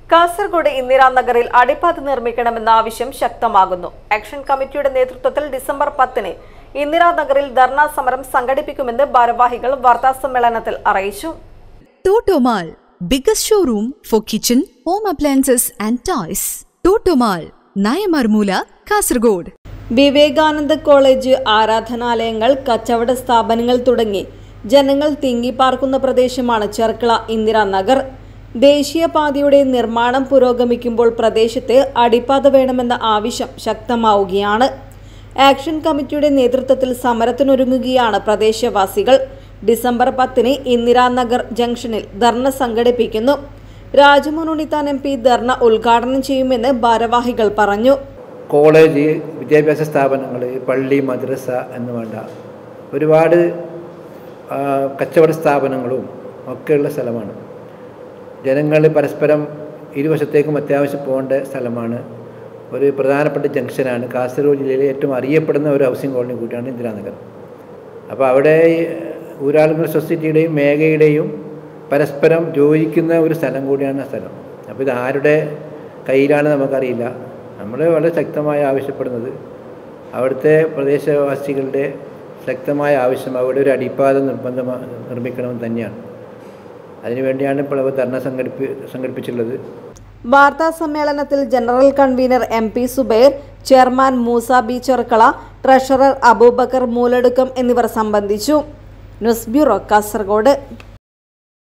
കാസർഗോഡ് ഇന്ദിരാനഗറിൽ അടിപ്പാത നിർമ്മിക്കണമെന്ന ആവശ്യം ശക്തമാകുന്നു ആക്ഷൻ കമ്മിറ്റിയുടെ നേതൃത്വത്തിൽ ഡിസംബർ പത്തിന് ഇന്ദിരാനഗറിൽ ധർണാ സമരം സംഘടിപ്പിക്കുമെന്ന് ഭാരവാഹികൾ വാർത്താസമ്മേളനത്തിൽ അറിയിച്ചു Totomal, biggest showroom for kitchen, home appliances and toys. Totomal, Nayamarmula, Kasargod. Vivekananda college ആരാധനാലയങ്ങൾ കച്ചവട സ്ഥാപനങ്ങൾ തുടങ്ങി ജനങ്ങൾ തിങ്ങിപ്പാർക്കുന്ന പ്രദേശമാണ് ചെർക്കള ഇന്ദിരാനഗർ ദേശീയപാതയുടെ നിർമ്മാണം പുരോഗമിക്കുമ്പോൾ പ്രദേശത്ത് അടിപ്പാത വേണമെന്ന ആവശ്യം ശക്തമാവുകയാണ് ആക്ഷൻ കമ്മിറ്റിയുടെ നേതൃത്വത്തിൽ സമരത്തിനൊരുങ്ങുകയാണ് പ്രദേശവാസികൾ ഡിസംബർ പത്തിന് ഇന്ദിരാനഗർ ജംഗ്ഷനിൽ ധർണ സംഘടിപ്പിക്കുന്നു രാജമോഹൻ ഉണ്ണിത്താൻ എം പി ധർണ ഉദ്ഘാടനം ചെയ്യുമെന്ന് ഭാരവാഹികൾ പറഞ്ഞു കോളേജ് വിദ്യാഭ്യാസ സ്ഥാപനങ്ങൾ പള്ളി മദ്രസ എന്ന് വേണ്ട ഒരുപാട് ആ, കച്ചവട സ്ഥാപനങ്ങളും ഒക്കെയുള്ള സ്ഥലമാണ് ജനങ്ങൾ പരസ്പരം ഇരുവശത്തേക്കും അത്യാവശ്യം പോകേണ്ട സ്ഥലമാണ് ഒരു പ്രധാനപ്പെട്ട ജംഗ്ഷനാണ് കാസർഗോഡ് ജില്ലയിലെ ഏറ്റവും അറിയപ്പെടുന്ന ഒരു ഹൗസിംഗ് കോളനി കൂടിയാണ് ഇന്ദിരാനഗർ അപ്പോൾ അവിടെ ഊരാളുകൾ സൊസൈറ്റിയുടെയും മേഘയുടെയും പരസ്പരം യോജിക്കുന്ന ഒരു സ്ഥലം കൂടിയാണ് ആ സ്ഥലം അപ്പോൾ ഇത് ആരുടെ കയ്യിലാണ് നമുക്കറിയില്ല നമ്മൾ വളരെ ശക്തമായി ആവശ്യപ്പെടുന്നത് അവിടുത്തെ പ്രദേശവാസികളുടെ ശക്തമായ ആവശ്യം അവിടെ ഒരു അടിപ്പാത നിർബന്ധമായി നിർമ്മിക്കണമെന്ന് തന്നെയാണ് അതിനുവേണ്ടിയാണ് ഇപ്പോൾ അവർ ധർണ സംഘടിപ്പി സംഘടിപ്പിച്ചിട്ടുള്ളത് വാർത്താ സമ്മേളനത്തിൽ general convener M P Subair chairman Moosa B Cherkala treasurer Abubacker Mooladukkam എന്നിവർ സംബന്ധിച്ചു ന്യൂസ് ബ്യൂറോ കാസർഗോഡ്